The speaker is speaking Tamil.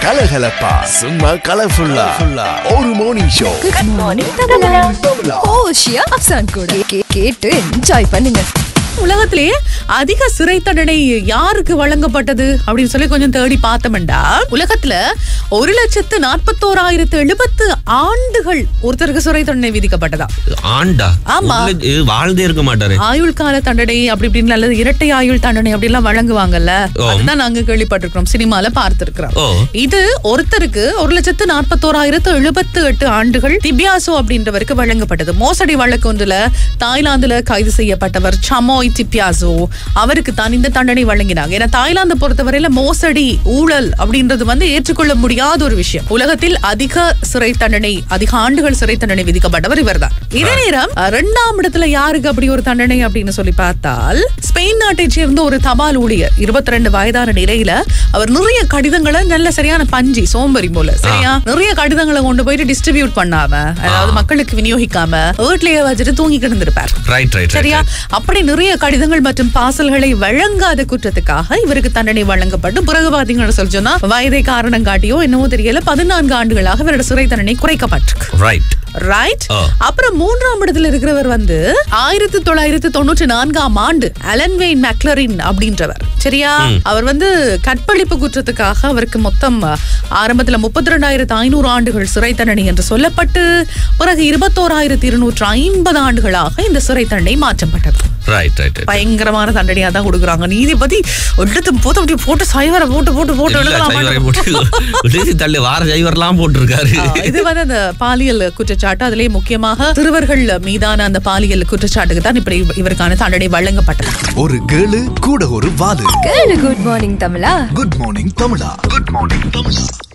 கலகலப்பா சும்மா கலர்ஃபுல்லா ஒரு மார்னிங் ஷோ குட் மார்னிங் தமிழா ஓஷியா அப்சான் கூட கே- கேட்டு என்ஜாய் பண்ணுங்க உலகத்திலேயே அதிக சிறை தண்டனை யாருக்கு வழங்கப்பட்டது அப்படின்னு சொல்லி கொஞ்சம் தேடி பார்த்தோம்டா உலகத்துல ஒரு லட்சத்து நாற்பத்தோராயிரத்து எழுபத்து ஆண்டுகள் ஒருத்தருக்கு சிறை தண்டனை விதிக்கப்பட்டதா ஆண்டா ஆமா. ஒரு லட்ச- இது வாழ்ந்தே இருக்க மாட்டாரு ஆயுள் கால தண்டனை அப்படி இப்படின்னு அல்லது இரட்டை ஆயுள் தண்டனை அப்படி எல்லாம் வழங்குவாங்கல்ல ஆம். அதுதான் நாங்க கேள்விப்பட்டிருக்கிறோம் சினிமால பார்த்திருக்கிறோம் ஓ. இது ஒருத்தருக்கு ஒரு லட்சத்து நாற்பத்தோராயிரத்து எழுபத்து எட்டு ஆண்டுகள் திபியாசோ அப்படின்றவருக்கு வழங்கப்பட்டது மோசடி வழக்கு ஒன்றுல தாய்லாந்துல கைது செய்யப்பட்டவர் சமோய் திபியாசோ அவருக்கு தான் இந்த தண்டனை வழங்கினாங்க ஏன்னா தாய்லாந்து பொறுத்தவரையில மோசடி ஊழல் அப்படின்றது வந்து ஏற்றுக்கொள்ள முடியாத ஒரு விஷயம் உலகத்தில் அதிக சிறை தண்டனை அதிக ஆண்டுகள் சிறை தண்டனை விதிக்கப்பட்டவர் இவர்தான் இதே நேரம் அஹ், இரண்டாம் இடத்துல யாருக்கு அப்படி ஒரு தண்டனை அப்படின்னு சொல்லி பார்த்தால் ஸ்பெயின் நாட்டை சேர்ந்த ஒரு தபால் ஊழியர் இருபத்தி ரெண்டு வயதான நிலையில அவர் நிறைய கடிதங்களை நல்ல சரியான பஞ்சி சோம்பரி போல சரியா நிறைய கடிதங்களை கொண்டு போயிட்டு டிஸ்ட்ரிபியூட் பண்ணாம அதாவது மக்களுக்கு விநியோகிக்காம வீட்லயே வச்சுட்டு தூங்கி கிடந்திருப்பார் ரைட் ரைட் சரியா அப்படி நிறைய கடிதங்கள் மற்றும் பாசல்களை வழங்காத குற்றத்துக்காக இவருக்கு தண்டனை வழங்கப்பட்டு பிறகு பாத்தீங்கன்னு சொல்லி சொன்னா வயதை காரணம் காட்டியோ என்னவோ தெரியல பதினான்கு ஆண்டுகளாக இவரோட சிறை தண்டனை குறைக்கப்பட்டிருக்கு ரைட் ரைட் ஆ. அப்புறம் மூன்றாம் இடத்துல இருக்கிறவர் வந்து ஆயிரத்தி தொள்ளாயிரத்தி தொண்ணூற்றி நான்காம் ஆண்டு அலன்வெயின் மேக்லரின் அப்படின்றவர் சரியா அவர் வந்து கற்பழிப்பு குற்றத்துக்காக அவருக்கு மொத்தம் அஹ், ஆரம்பத்துல முப்பத்தி ரெண்டாயிரத்து ஐநூறு ஆண்டுகள் சிறை தண்டனை என்று சொல்லப்பட்டு பிறகு இருபத்தோராயிரத்தி இருநூற்று ஐம்பது ஆண்டுகளாக இந்த சிறை தண்டனை மாற்றப்பட்டது ரைட் ரைட் பயங்கரமான தண்டனையா தான் கொடுக்குறாங்க நீதிபதி எடுத்து போட்டு அப்படி போட்டு சைவரை போட்டு போட்டு போட்டு எழுதலாமா போட்டு தள்ளி வார சைவர்லாம் போட்டிருக்காரு ஆ, இது வந்து அந்த பாலியல் குற்றச்சாட்டு அதிலே முக்கியமாக சிறுவர்கள் மீதான அந்த பாலியல் குற்றச்சாட்டுக்கு தான் இப்படி இவ- இவருக்கான தண்டனை வழங்கப்பட்டது ஒரு கேளு கூட ஒரு வாலு கேளு குட் மார்னிங் தமிழா குட் மார்னிங் தமிழா குட் மார்னிங் தமிழா